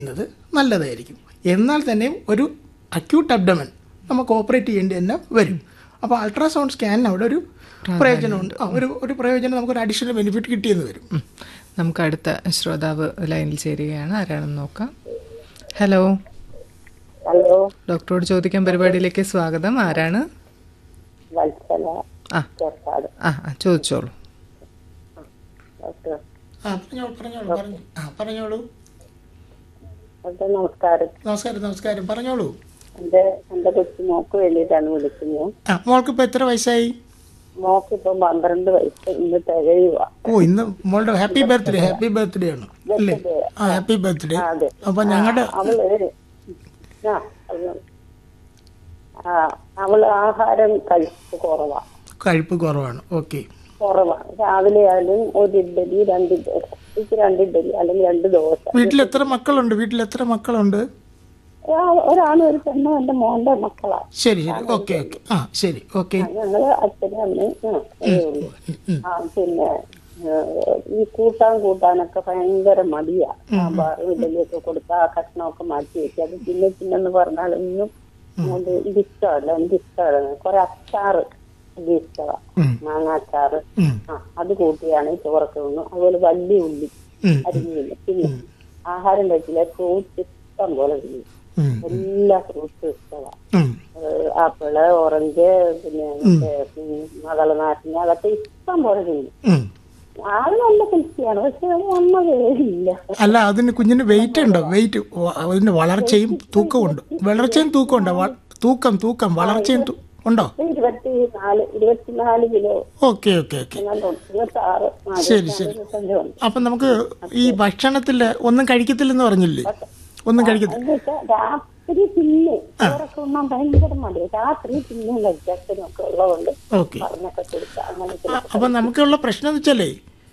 ചെയ്യുന്നത് നല്ലതായിരിക്കും എന്നാൽ തന്നെയും ഒരു അക്യൂട്ട് അബ്ഡമൻ നമുക്ക് ഓപ്പറേറ്റ് ചെയ്യേണ്ടി തന്നെ വരും അപ്പോൾ അൾട്രാസൗണ്ട് സ്കാനിന് അവിടെ ഒരു പ്രയോജനമുണ്ട് ആ, ഒരു ഒരു പ്രയോജനം നമുക്കൊരു അഡീഷണൽ ബെനിഫിറ്റ് കിട്ടിയെന്ന് വരും ഉം. നമുക്ക് അടുത്ത ശ്രോതാവ് ലൈനിൽ ചേരുകയാണ് ആരാണെന്ന് നോക്കാം ഹലോ ഹലോ ഡോക്ടറോട് ചോദിക്കാൻ പരിപാടിയിലേക്ക് സ്വാഗതം ആരാണ് വത്സല ആ ചേർക്കാട് ആ ആ, ചോദിച്ചോളൂ ഡോക്ടർ ആ പറഞ്ഞോളൂ പറഞ്ഞോളൂ പറഞ്ഞു ആ പറഞ്ഞോളൂ ഡോക്ടർ നമസ്കാരം നമസ്കാരം നമസ്കാരം പറഞ്ഞോളൂ എന്റെ എന്റെ കൊച്ചു മോക്ക് വേണ്ടിയിട്ടാണ് വിളിക്കുന്നത് ആ മോൾക്ക് ഇപ്പോൾ എത്ര വയസ്സായി മോക്ക് ഇപ്പം പന്ത്രണ്ട് വയസ്സ് ഇന്ന് തികയുക ഓ ഇന്ന് മോളുടെ ഹാപ്പി ബർത്ത്ഡേ ഹാപ്പി ബർത്ത്ഡേ ആണ് അല്ലേ ആ ഹാപ്പി ബർത്ത്ഡേ അതെ. അപ്പോൾ ഞങ്ങളുടെ അവള് ആ അത് ആ അവള് ആഹാരം കഴിപ്പ് കുറവാ കഴിപ്പ് കുറവാണ് ഓക്കെ കുറവാ രാവിലെ ആയാലും ഒരു ഇഡ്ഡലി രണ്ട് ഇഡ്ഡലി ഉച്ചയ്ക്ക് രണ്ട് ഇഡ്ഡലി അല്ലെങ്കിൽ രണ്ട് ദോശ വീട്ടിൽ എത്ര മക്കളുണ്ട് വീട്ടിൽ എത്ര മക്കളുണ്ട് ഒരാ- ഒരാണും ഒരു പെണ്ണും എന്റെ മോന്റെ മക്കളാ ശരി ശരി ഓക്കെ ഓക്കെ ആ ശരി ഓക്കെ ഞങ്ങള് അച്ഛനും അമ്മയും ആ, അതേ ഉള്ളൂ. ആ പിന്നെ ഏ, ഈ കൂട്ടാൻ കൂട്ടാനൊക്കെ ഭയങ്കര മടിയാ സാമ്പാറും ഇഡലിയൊക്കെ കൊടുത്താൽ ആ കഷ്ണമൊക്കെ മാറ്റി വെക്കുക അത് പിന്നെ പിന്നെന്ന് പറഞ്ഞാലൊന്നും അത് ഇത് ഇഷ്ടമല്ല എനിക്ക് ഇഷ്ടമല്ല കുറെ അച്ചാറ് ഇത് ഇഷ്ടമാ ഉം. മാങ്ങാച്ചാറ് ഉം. ആ അത് കൂട്ടിയാണ് ചോറൊക്കെ തിന്നു അതുപോലെ വലിയ ഉള്ളി ഉം. അരിഞ്ഞില്ല പിന്നെ ആഹാരം കഴിച്ചില്ല ഫ്രൂട്ട്സ് ഇഷ്ടം പോലെ തിന്നു ഉം. എല്ലാ ഫ്രൂട്ട്സും ഇഷ്ടമാണ് ഉം. ആപ്പിള് ഓറഞ്ച് പിന്നെ മറ്റേ മകള നാട്ടിന് അതൊക്കെ ഇഷ്ടം പോലെ തിന്നു ഉം. ആള് നല്ല ഹെൽത്തിയാണ് പക്ഷെ അത് വന്നതേ ഇല്ല അല്ല അതിന് കുഞ്ഞിന് വെയിറ്റ് ഉണ്ടോ വെയിറ്റ് അതിന്റെ വളർച്ചയും തൂക്കവും ഉണ്ട് വളർച്ചയും തൂക്കം ഉണ്ടോ വ- തൂക്കം തൂക്കം വളർച്ചയും തു- ഉണ്ടോ ഇരുപത്തി നാല് ഇരുപത്തിനാല് കിലോ ഓക്കെ ഓക്കെ ഓക്കെ എങ്ങാണ്ടുണ്ട് ഇരുപത്തി ആറ് ആ, ശരി, ഇരുപത്തിനാല്, ശരി. ഇരുപത്തഞ്ചുണ്ട് അപ്പം നമുക്ക് ഈ ഭക്ഷണത്തിൽ ഒന്നും കഴിക്കത്തില്ലെന്ന് പറഞ്ഞില്ലേ ഒന്നും കഴിക്കത്തില്ല എന്ന് വെച്ചാൽ രാത്രി തിന്നെ ചോറൊക്കെ ഉണ്ണാൻ ഭയങ്കര മടിയാ രാത്രി തിന്നും കഴിച്ചനും ഒക്കെ ഉള്ളതുകൊണ്ട് ഓക്കെ പറഞ്ഞൊക്കെ കൊടുത്ത അങ്ങനെ ചില അപ്പം നമുക്കുള്ള പ്രശ്നം എന്ന് വെച്ചാലേ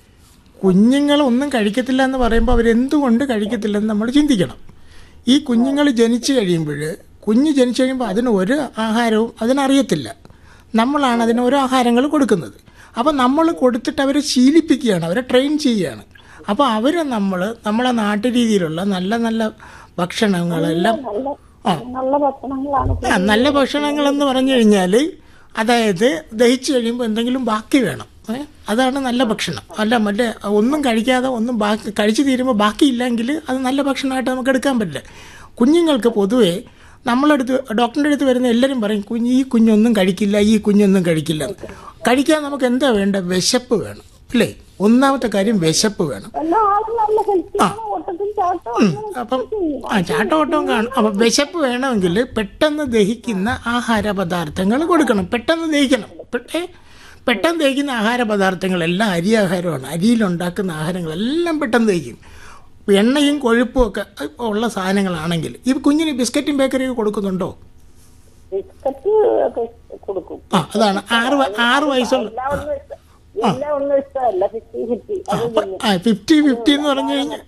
കുഞ്ഞുങ്ങൾ ഒന്നും കഴിക്കത്തില്ല എന്ന് പറയുമ്പോൾ അവരെന്തുകൊണ്ട് കഴിക്കത്തില്ലെന്ന് നമ്മൾ ചിന്തിക്കണം ഈ കുഞ്ഞുങ്ങൾ ജനിച്ചു കഴിയുമ്പോൾ കുഞ്ഞ് ജനിച്ചു കഴിയുമ്പോൾ അതിന് ഒരു ആഹാരവും അതിനറിയത്തില്ല നമ്മളാണ് അതിന് ഓരോ ആഹാരങ്ങൾ കൊടുക്കുന്നത് അപ്പോൾ നമ്മൾ കൊടുത്തിട്ട് അവരെ ശീലിപ്പിക്കുകയാണ് അവരെ ട്രെയിൻ ചെയ്യുകയാണ് അപ്പോൾ അവരെ നമ്മൾ നമ്മളെ നാട്ടുരീതിയിലുള്ള നല്ല നല്ല ഭക്ഷണങ്ങളെല്ലാം നല്ല നല്ല ഭക്ഷണങ്ങളാണ് ആ നല്ല ഭക്ഷണങ്ങളെന്ന് പറഞ്ഞു കഴിഞ്ഞാൽ അതായത് ദഹിച്ചു കഴിയുമ്പോൾ എന്തെങ്കിലും ബാക്കി വേണം ഏ? അതാണ് നല്ല ഭക്ഷണം അല്ല മറ്റേ ഒന്നും കഴിക്കാതെ ഒന്നും ബാക്കി കഴിച്ചു തീരുമ്പോൾ ബാക്കിയില്ലെങ്കിൽ അത് നല്ല ഭക്ഷണമായിട്ട് നമുക്ക് എടുക്കാൻ പറ്റില്ല കുഞ്ഞുങ്ങൾക്ക് പൊതുവേ നമ്മളടുത്ത് ഡോക്ടറിൻ്റെ അടുത്ത് വരുന്ന എല്ലാവരും പറയും കുഞ്ഞ് ഈ കുഞ്ഞൊന്നും കഴിക്കില്ല ഈ കുഞ്ഞൊന്നും കഴിക്കില്ല കഴിക്കാൻ നമുക്ക് എന്താ വേണ്ട വിശപ്പ് വേണം അല്ലേ ഒന്നാമത്തെ കാര്യം വിശപ്പ് വേണം എല്ലാ ആളും നല്ല ഹെൽത്തിയാണ് ഓട്ടത്തിൽ ചാട്ടം അങ്ങനെ അപ്പം ആ ചാട്ടോട്ടവും കാണും അപ്പം വിശപ്പ് വേണമെങ്കിൽ പെട്ടെന്ന് ദഹിക്കുന്ന ആഹാര പദാർത്ഥങ്ങൾ കൊടുക്കണം പെട്ടെന്ന് ദഹിക്കണം പെ- ഏ? പെട്ടെന്ന് ദഹിക്കുന്ന ആഹാര പദാർത്ഥങ്ങളെല്ലാം അരി ആഹാരമാണ് അരിയിലുണ്ടാക്കുന്ന ആഹാരങ്ങളെല്ലാം പെട്ടെന്ന് ദഹിക്കും എണ്ണയും കൊഴുപ്പും ഒക്കെ ഉള്ള സാധനങ്ങളാണെങ്കിൽ ഈ കുഞ്ഞിന് ബിസ്ക്കറ്റും ബേക്കറിയും കൊടുക്കുന്നുണ്ടോ ബിസ്ക്കറ്റ് ഒക്കെ കൊടുക്കും ആ അതാണ് ആറ് വ- ആറ് വയസ്സുള്ള എല്ലാം ഒന്നും ഇഷ്ട- എല്ലാം ഒന്നും ഇഷ്ടമല്ല ഫിഫ്റ്റി ഫിഫ്റ്റി അത് ആ ഫിഫ്റ്റി ഫിഫ്റ്റി എന്ന് പറഞ്ഞു കഴിഞ്ഞാൽ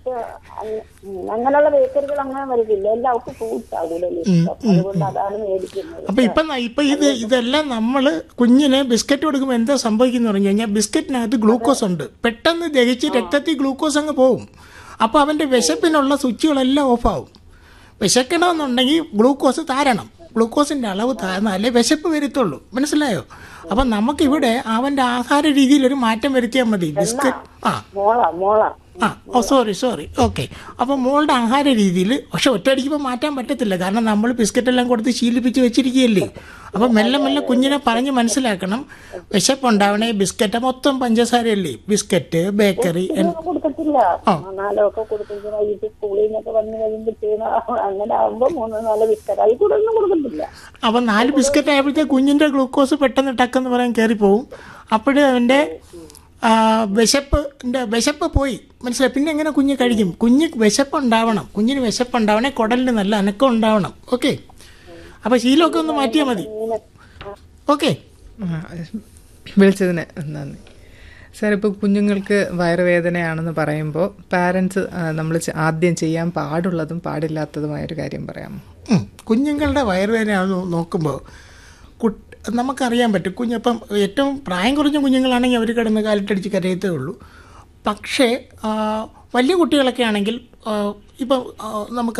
ഉം, അങ്ങനെയുള്ള ബേക്കറികൾ അങ്ങനെ വരില്ല എല്ലാവർക്കും ഫ്രൂട്ട്സ് ആ കൂടുതൽ ഇഷ്ടം അതുകൊണ്ട് അതാണ് മേടിക്കുന്നത് അപ്പൊ ഇപ്പൊ ന- ഇപ്പൊ ഇത് ഇതെല്ലാം നമ്മൾ കുഞ്ഞിന് ബിസ്ക്കറ്റ് കൊടുക്കുമ്പോൾ എന്താ സംഭവിക്കുന്നു പറഞ്ഞു കഴിഞ്ഞാൽ ബിസ്ക്കറ്റിനകത്ത് ഗ്ലൂക്കോസ് ഉണ്ട് പെട്ടെന്ന് ദഹിച്ച് രക്തത്തിൽ ഗ്ലൂക്കോസ് അങ്ങ് പോകും അപ്പോൾ അവന്റെ വിശപ്പിനുള്ള സ്വിച്ചുകളെല്ലാം ഓഫാവും വിശക്കണമെന്നുണ്ടെങ്കിൽ ഗ്ലൂക്കോസ് താരണം ഗ്ലൂക്കോസിന്റെ അളവ് താഴ്ന്നാലേ വിശപ്പ് വരുത്തുള്ളൂ മനസ്സിലായോ അപ്പം നമുക്കിവിടെ അവന്റെ ആഹാര രീതിയിൽ ഒരു മാറ്റം വരുത്തിയാൽ മതി ബിസ്ക്കറ്റ് ആ മോളാ മോളാ ആ ഓ സോറി സോറി ഓക്കെ അപ്പോൾ മോളുടെ ആഹാര രീതിയിൽ പക്ഷെ ഒറ്റയടിക്കുമ്പോൾ മാറ്റാൻ പറ്റത്തില്ല കാരണം നമ്മൾ ബിസ്ക്കറ്റ് എല്ലാം കൊടുത്ത് ശീലിപ്പിച്ച് വെച്ചിരിക്കുകയല്ലേ അപ്പോൾ മെല്ലെ മെല്ലെ കുഞ്ഞിനെ പറഞ്ഞ് മനസ്സിലാക്കണം വിശപ്പുണ്ടാവണേ ബിസ്ക്കറ്റ് മൊത്തം പഞ്ചസാരയല്ലേ ബിസ്ക്കറ്റ് ബേക്കറി ഒന്നും കൊടുക്കത്തില്ല നാലോ ഒക്കെ കൊടുത്തിട്ട് വൈകിട്ട് സ്കൂളിൽ നിന്നൊക്കെ വന്ന് കഴിയുമ്പോഴത്തേനും അങ്ങനെ ആകുമ്പോ മൂന്നോ നാലോ ബിസ്ക്കറ്റ് അതിൽ കൂടെ ഒന്നും കൊടുക്കത്തില്ല അപ്പോൾ നാല് ബിസ്ക്കറ്റ് ആയപ്പോഴത്തേക്ക് കുഞ്ഞിൻ്റെ ഗ്ലൂക്കോസ് പെട്ടെന്ന് ടക്കെന്ന് പറയാൻ കയറിപ്പോവും അപ്പോഴും അവൻ്റെ ആ, വിശപ്പിൻ്റെ വിശപ്പ് പോയി മനസ്സിലായി പിന്നെ എങ്ങനെ കുഞ്ഞ് കഴിക്കും കുഞ്ഞ് വിശപ്പ് ഉണ്ടാവണം കുഞ്ഞിന് വിശപ്പ് ഉണ്ടാവണേ കുടലിന് നല്ല അനക്കം ഉണ്ടാവണം ഓക്കെ അപ്പോൾ ശീലമൊക്കെ ഒന്ന് മാറ്റിയാൽ മതി ഓക്കെ ആ, വിളിച്ചതിന് നന്ദി സാർ ഇപ്പോൾ കുഞ്ഞുങ്ങൾക്ക് വയറുവേദനയാണെന്ന് പറയുമ്പോൾ പാരൻസ് നമ്മൾ ആദ്യം ചെയ്യാൻ പാടുള്ളതും പാടില്ലാത്തതുമായ ഒരു കാര്യം പറയാമോ ഉം. കുഞ്ഞുങ്ങളുടെ വയറുവേദന നോക്കുമ്പോൾ കുട്ട് നമുക്കറിയാൻ പറ്റും കുഞ്ഞപ്പം ഏറ്റവും പ്രായം കുറഞ്ഞ കുഞ്ഞുങ്ങളാണെങ്കിൽ അവർ കിടന്ന് കാലിട്ടടിച്ച് കരയത്തേ ഉള്ളൂ പക്ഷേ ആ, വലിയ കുട്ടികളൊക്കെ ആണെങ്കിൽ ആ, ഇപ്പം ആ, നമുക്ക്